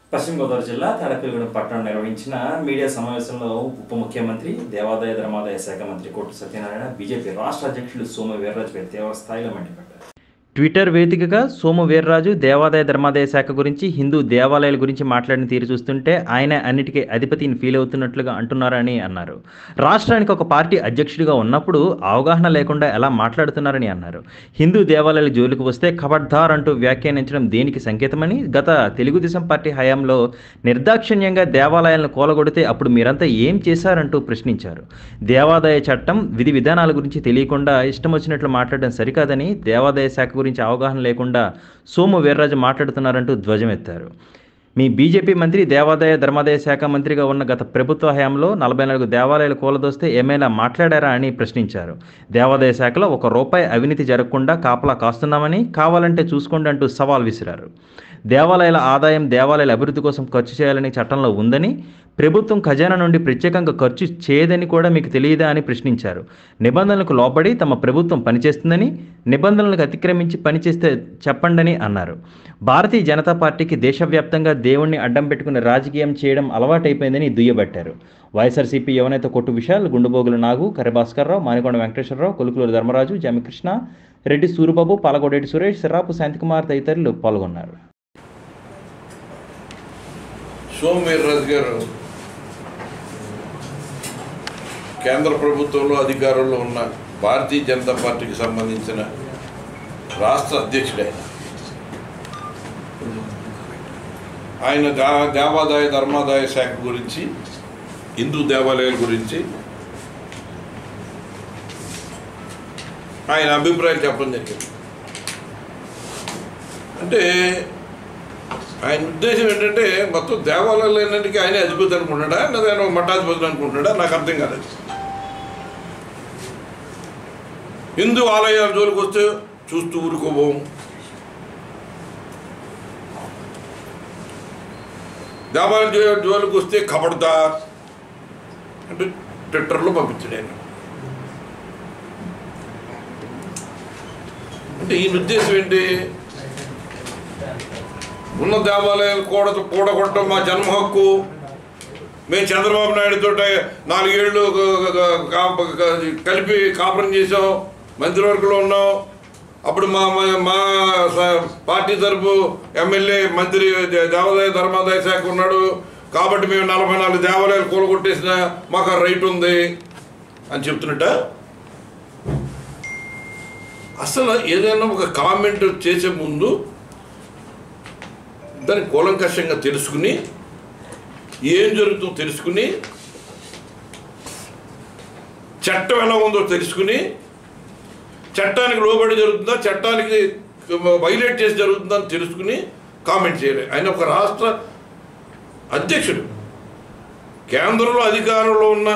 పశ్చిమ గోదావరి జిల్లా తాడపల్లిగూడెం పట్టణం నిర్వహించిన మీడియా సమావేశంలో ఉప ముఖ్యమంత్రి దేవాదాయ ధర్మాదాయ శాఖ మంత్రి కోటు సత్యనారాయణ బీజేపీ రాష్ట్ర అధ్యక్షులు సోము వీర్రాజుపై తీవ్ర స్థాయిలో మండిపడ్డారు ట్విట్టర్ వేదికగా సోము వీర్రాజు దేవాదాయ ధర్మాదాయ శాఖ గురించి హిందూ దేవాలయాల గురించి మాట్లాడిన తీరు చూస్తుంటే ఆయన అన్నిటికీ అధిపతిని ఫీల్ అవుతున్నట్లుగా అంటున్నారని అన్నారు రాష్ట్రానికి ఒక పార్టీ అధ్యక్షుడిగా ఉన్నప్పుడు అవగాహన లేకుండా ఎలా మాట్లాడుతున్నారని అన్నారు హిందూ దేవాలయాల జోలికి వస్తే ఖబర్దార్ అంటూ వ్యాఖ్యానించడం దేనికి సంకేతమని గత తెలుగుదేశం పార్టీ హయాంలో నిర్దాక్షిణ్యంగా దేవాలయాలను కూలగొడితే అప్పుడు మీరంతా ఏం చేశారంటూ ప్రశ్నించారు దేవాదాయ చట్టం విధి విధానాల గురించి తెలియకుండా ఇష్టం వచ్చినట్లు మాట్లాడడం సరికాదని దేవాదాయ శాఖ గురించి అవగాహన లేకుండా సోము వీర్రాజు మాట్లాడుతున్నారంటూ ధ్వజమెత్తారు మీ బీజేపీ మంత్రి దేవాదాయ ధర్మాదాయ శాఖ మంత్రిగా ఉన్న గత ప్రభుత్వ హయాంలో నలభై నాలుగు దేవాలయాలు కూలదోస్తే ఏమైనా మాట్లాడారా అని ప్రశ్నించారు దేవాదాయ శాఖలో ఒక రూపాయి అవినీతి జరగకుండా కాపలా కాస్తున్నామని కావాలంటే చూసుకోండి అంటూ సవాల్ విసిరారు దేవాలయాల ఆదాయం దేవాలయాల అభివృద్ధి కోసం ఖర్చు చేయాలని చట్టంలో ఉందని ప్రభుత్వం ఖజానా నుండి ప్రత్యేకంగా ఖర్చు చేయదని కూడా మీకు తెలియదా అని ప్రశ్నించారు నిబంధనలకు లోబడి తమ ప్రభుత్వం పనిచేస్తుందని నిబంధనలకు అతిక్రమించి పనిచేస్తే చెప్పండని అన్నారు భారతీయ జనతా పార్టీకి దేశవ్యాప్తంగా దేవుణ్ణి అడ్డం పెట్టుకుని రాజకీయం చేయడం అలవాటైపోయిందని దుయ్యబట్టారు వైఎస్ఆర్సీపీ యువనేత కొట్టు విశాల్ గుండుబోగుల నాగు కరిభాస్కర్రావు మానికొండ వెంకటేశ్వరరావు కొలుకులూరు ధర్మరాజు జమికృష్ణ రెడ్డి సూరిబాబు పాలగొడేటి సురేష్ సిరాపు శాంతికుమార్ తదితరులు పాల్గొన్నారు సోమవీర్రాజు గారు కేంద్ర ప్రభుత్వంలో అధికారంలో ఉన్న భారతీయ జనతా పార్టీకి సంబంధించిన రాష్ట్ర అధ్యక్షుడే ఆయన దా దేవాదాయ ధర్మాదాయ శాఖ గురించి హిందూ దేవాలయాల గురించి ఆయన అభిప్రాయం చెప్పడం జరిగింది అంటే ఆయన ఉద్దేశం ఏంటంటే మొత్తం దేవాలయాలన్నింటికి ఆయనే అధిపతి అనుకుంటున్నాడా లేదా ఆయన ఒక మఠాధిపతి అనుకుంటున్నాడా నాకు అర్థం కాలేదు హిందూ ఆలయాల జోలికి వస్తే చూస్తూ ఊరుకోబోం దేవాలయం జో- జోలికి వస్తే ఖబర్దార్ అంటే ట్విట్టర్లో పంపించాడు ఆయన అంటే ఈయన ఉద్దేశం ఏంటి ఉన్న దేవాలయాలు కూడా కూడగొట్టడం మా జన్మ హక్కు మేము చంద్రబాబు నాయుడుతో నాలుగేళ్ళు క- క- కా- క- కలిపి కాపురం చేసాం మంత్రివర్గంలో ఉన్నాం అప్పుడు మా మా- మా స- పార్టీ తరపు ఎమ్మెల్యే మంత్రి దే- దేవాదాయ ధర్మాదాయ శాఖ ఉన్నాడు కాబట్టి మేము నలభై నాలుగు దేవాలయాలు కూలగొట్టేసిన మాకు ఆ రైట్ ఉంది అని చెప్తున్నట్ట అసలు ఏదైనా ఒక కామెంట్ చేసే ముందు దాన్ని కూలంకషంగా తెలుసుకుని ఏం జరుగుతుందో తెలుసుకుని చట్టం ఎలా ఉందో తెలుసుకుని చట్టానికి లోబడి జరుగుతుందా చట్టానికి వైలేట్ చేసి జరుగుతుందా అని తెలుసుకుని కామెంట్ చేయాలి ఆయన ఒక రాష్ట్ర అధ్యక్షుడు కేంద్రంలో అధికారంలో ఉన్న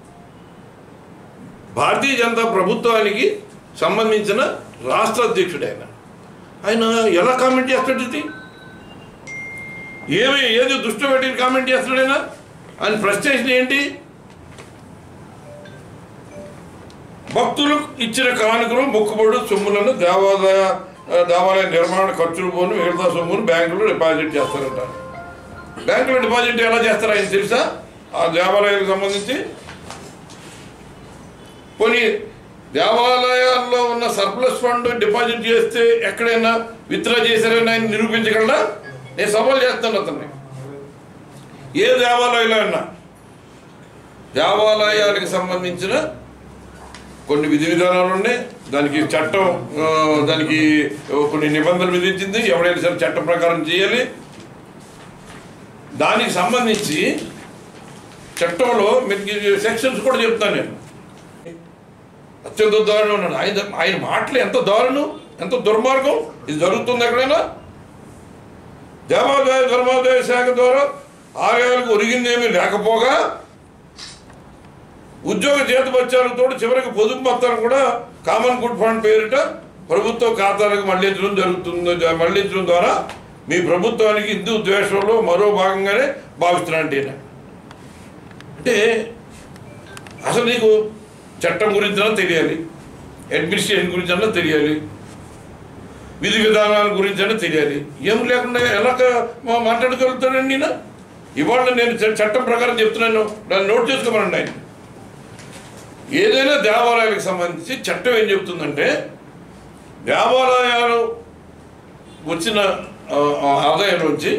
భారతీయ జనతా ప్రభుత్వానికి సంబంధించిన రాష్ట్ర అధ్యక్షుడు ఆయన ఆయన ఎలా కామెంట్ చేస్తాడు ఇది ఏమి ఏది దృష్టి పెట్టి కామెంట్ చేస్తున్నాడైనా ఆయన ప్రశ్న ఏంటి భక్తులు ఇచ్చిన కానుకలు మొక్కుబడు సొమ్ములను దేవాదాయ ఆ, దేవాలయ నిర్మాణ ఖర్చులు పోను మిగతా సొమ్మును బ్యాంకులో డిపాజిట్ చేస్తారంట బ్యాంకులో డిపాజిట్ ఎలా చేస్తారో ఆయన తెలుసా ఆ దేవాలయాలకు సంబంధించి పోనీ దేవాలయాల్లో ఉన్న సర్ప్లస్ ఫండ్ డిపాజిట్ చేస్తే ఎక్కడైనా విత్డ్రా చేశారని ఆయన నిరూపించగలరా నేను సవాల్ చేస్తాను అతన్ని ఏ దేవాలయంలో అయినా దేవాలయానికి సంబంధించిన కొన్ని విధి విధానాలు ఉన్నాయి దానికి చట్టం ఆ, దానికి కొన్ని నిబంధనలు విధించింది ఎవరైనా సరే చట్టం ప్రకారం చేయాలి దానికి సంబంధించి చట్టంలో మీకు సెక్షన్స్ కూడా చెప్తాను నేను అత్యంత దారుణం ఉన్నాడు ఆయన ఆయన మాటలు ఎంత దారుణం ఎంత దుర్మార్గం ఇది జరుగుతుంది ఎక్కడైనా దేవాదాయ ధర్మాదాయ శాఖ ద్వారా ఆలయాలకు ఒరిగిందేమీ లేకపోగా ఉద్యోగ జీతభత్యాలతో చివరికి పొదుపు మొత్తాలు కూడా కామన్ గుడ్ ఫండ్ పేరిట ప్రభుత్వ ఖాతాలకు మళ్లించడం జరుగుతుంది మళ్లించడం ద్వారా మీ ప్రభుత్వానికి హిందూ ద్వేషంలో మరో భాగంగానే భావిస్తున్నాను ఈయన. అంటే అసలు నీకు చట్టం గురించి తెలియాలి అడ్మినిస్ట్రేషన్ గురించి అన్నా తెలియాలి విధి విధానాల గురించి అని తెలియాలి ఏం లేకుండా ఎలా మా- మాట్లాడగలుగుతాడండి నేను ఇవాళ నేను చ- చట్టం ప్రకారం చెప్తున్నాను దాన్ని నోట్ చేసుకోమనండి ఆయన ఏదైనా దేవాలయాలకు సంబంధించి చట్టం ఏం చెప్తుందంటే దేవాలయాలు వచ్చిన ఆ, ఆ ఆదాయం నుంచి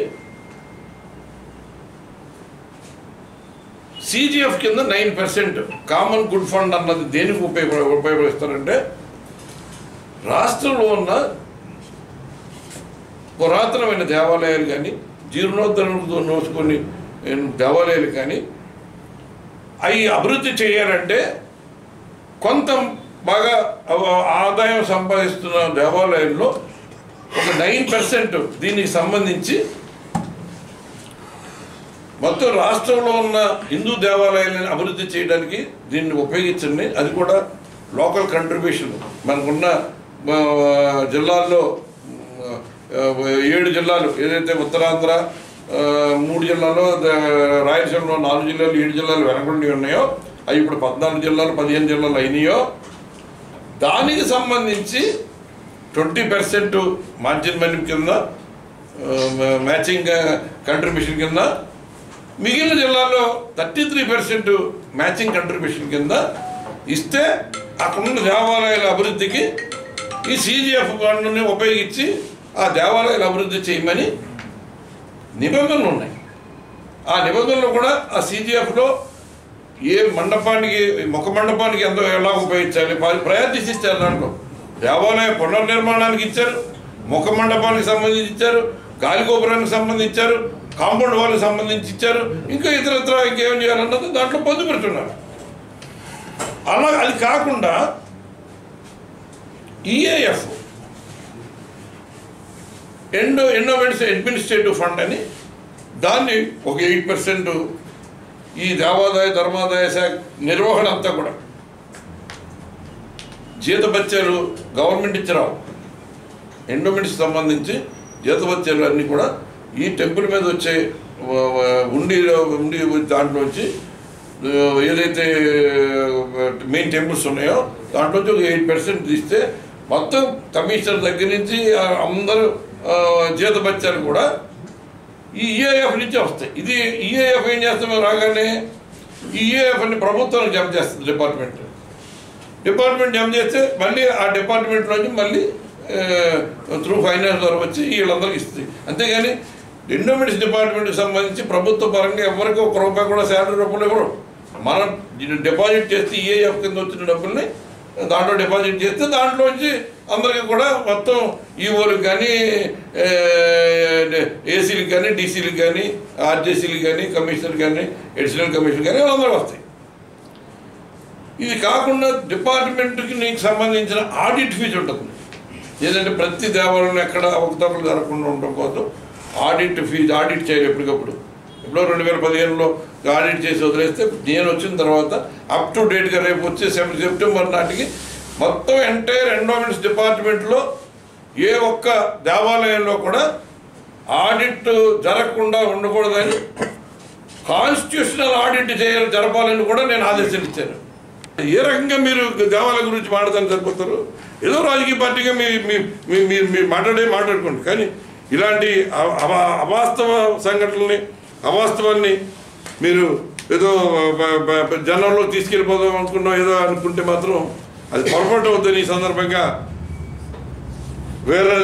సిజిఎఫ్ కింద nine percent common good fund అన్నది దేనికి ఉపయోగ ఉపయోగిస్తారంటే రాష్ట్రంలో ఉన్న పురాతనమైన దేవాలయాలు కానీ జీర్ణోద్ధరణతో నోచుకొని దేవాలయాలు కానీ అవి అభివృద్ధి చేయాలంటే కొంత బాగా ఆ- ఆదాయం సంపాదిస్తున్న దేవాలయాల్లో ఒక నైన్ పర్సెంట్ దీనికి సంబంధించి మొత్తం రాష్ట్రంలో ఉన్న హిందూ దేవాలయాలను అభివృద్ధి చేయడానికి దీన్ని ఉపయోగించండి అది కూడా లోకల్ కంట్రిబ్యూషన్ మనకున్న ఆ, జిల్లాల్లో ఆ, ఏడు జిల్లాలు ఏదైతే ఉత్తరాంధ్ర ఆ, మూడు జిల్లాలో ద- రాయలసీమలో నాలుగు జిల్లాలు ఏడు జిల్లాలు వెనకుండి ఉన్నాయో అవి ఇప్పుడు పద్నాలుగు జిల్లాలు పదిహేను జిల్లాలు అయినాయో దానికి సంబంధించి ట్వంటీ పర్సెంట్ మార్జిన్ మనీ కింద మ్యాచింగ్ కంట్రిబ్యూషన్ కింద మిగిలిన జిల్లాలో thirty three percent matching contribution కింద ఇస్తే అక్కడున్న దేవాలయాల అభివృద్ధికి ఈ సీజీఎఫ్ ఫండ్ని ఉపయోగించి ఆ దేవాలయాల అభివృద్ధి చేయమని నిబంధనలు ఉన్నాయి ఆ నిబంధనలు కూడా ఆ సీజీఎఫ్లో ఏ మండపానికి ముఖ మండపానికి ఎంత ఎలా ఉపయోగించాలి ప్రయారిటీస్ ఇచ్చారు దాంట్లో దేవాలయ పునర్నిర్మాణానికి ఇచ్చారు ముఖ మండపానికి సంబంధించి ఇచ్చారు గాలి గోపురానికి సంబంధించి ఇచ్చారు కాంపౌండ్ వాళ్ళకి సంబంధించి ఇచ్చారు ఇంకా ఇతరత్ర ఇంకేం చేయాలన్నది దాంట్లో పొందుపెడుతున్నారు అలా అది కాకుండా ఈఏఎఫ్ ఎండో ఎండోమెంట్స్ అడ్మినిస్ట్రేటివ్ ఫండ్ అని దాన్ని ఒక ఎయిట్ పర్సెంట్ ఈ దేవాదాయ ధర్మాదాయ శాఖ నిర్వహణ అంతా కూడా జీతభత్యాలు గవర్నమెంట్ ఇచ్చిరావు ఎండోమెంట్స్ సంబంధించి జీతభత్యాలు అన్నీ కూడా ఈ టెంపుల్ మీద వచ్చే వ- వ- ఉండి ఉండి దాంట్లోంచి ఆ, ఏదైతే మెయిన్ టెంపుల్స్ ఉన్నాయో దాంట్లోంచి ఒక ఎయిట్ పర్సెంట్ తీస్తే మొత్తం కమిషనర్ దగ్గర నుంచి ఆ, అందరూ ఆ, జీతభత్యాలు కూడా ఈ ఈఏఎఫ్ నుంచి వస్తాయి ఇది ఈఏఎఫ్ ఏం చేస్తామో రాగానే ఈ ఈఏఎఫ్ని ప్రభుత్వానికి జమ చేస్తుంది డిపార్ట్మెంట్ డిపార్ట్మెంట్ జమ చేస్తే మళ్ళీ ఆ డిపార్ట్మెంట్లోంచి మళ్ళీ త్రూ ఫైనాన్స్ ద్వారా వచ్చి వీళ్ళందరికీ ఇస్తుంది అంతేగాని ఎండోమెంట్స్ డిపార్ట్మెంట్కి సంబంధించి ప్రభుత్వ పరంగా ఎవరికి ఒక రూపాయి కూడా శాలరీ రూపాయలు ఇవ్వరు మనం డిపాజిట్ చేస్తే ఈఏఎఫ్ కింద వచ్చిన డబ్బుల్ని దాంట్లో డిపాజిట్ చేస్తే దాంట్లోంచి అందరికీ కూడా మొత్తం ఈఓలకు కానీ ఏసీలకు కానీ డీసీలకు కానీ ఆర్జేసీలకు కానీ కమిషనర్ కానీ అడిషనల్ కమిషనర్ కానీ అందరూ వస్తాయి ఇది కాకుండా డిపార్ట్మెంట్కి నీకు సంబంధించిన ఆడిట్ ఫీజు ఉంటుంది ఏదంటే ప్రతి దేవాలయం ఎక్కడ అవకతవకలు జరగకుండా ఉండడం కోసం ఆడిట్ ఫీజు ఆడిట్ చేయాలి ఎప్పటికప్పుడు ఎప్పుడో రెండు వేల పదిహేనులో ఆడిట్ చేసి వదిలేస్తే నేను వచ్చిన తర్వాత అప్ టు డేట్గా రేపు వచ్చే సెప్- సెప్టెంబర్ నాటికి మొత్తం ఎంటైర్ ఎండోమెంట్స్ డిపార్ట్మెంట్లో ఏ ఒక్క దేవాలయంలో కూడా ఆడిట్ జరగకుండా ఉండకూడదని కాన్స్టిట్యూషనల్ ఆడిట్ చేయాలి జరపాలని కూడా నేను ఆదేశాలు ఇచ్చాను ఏ రకంగా మీరు దేవాలయం గురించి మాట్లాడదానికి సరిపోతారు ఏదో రాజకీయ పార్టీగా మీ మీ మీ- మీ- మీరు మాట్లాడే మాట్లాడుకోండి కానీ ఇలాంటి అ- అవా- అవాస్తవ సంఘటనల్ని అవాస్తవాన్ని మీరు ఏదో బ- బ- బ- జనంలో తీసుకెళ్ళిపోదాం అనుకున్నాం ఏదో అనుకుంటే మాత్రం అది పొరపాటు అవుతుంది ఈ సందర్భంగా వేరే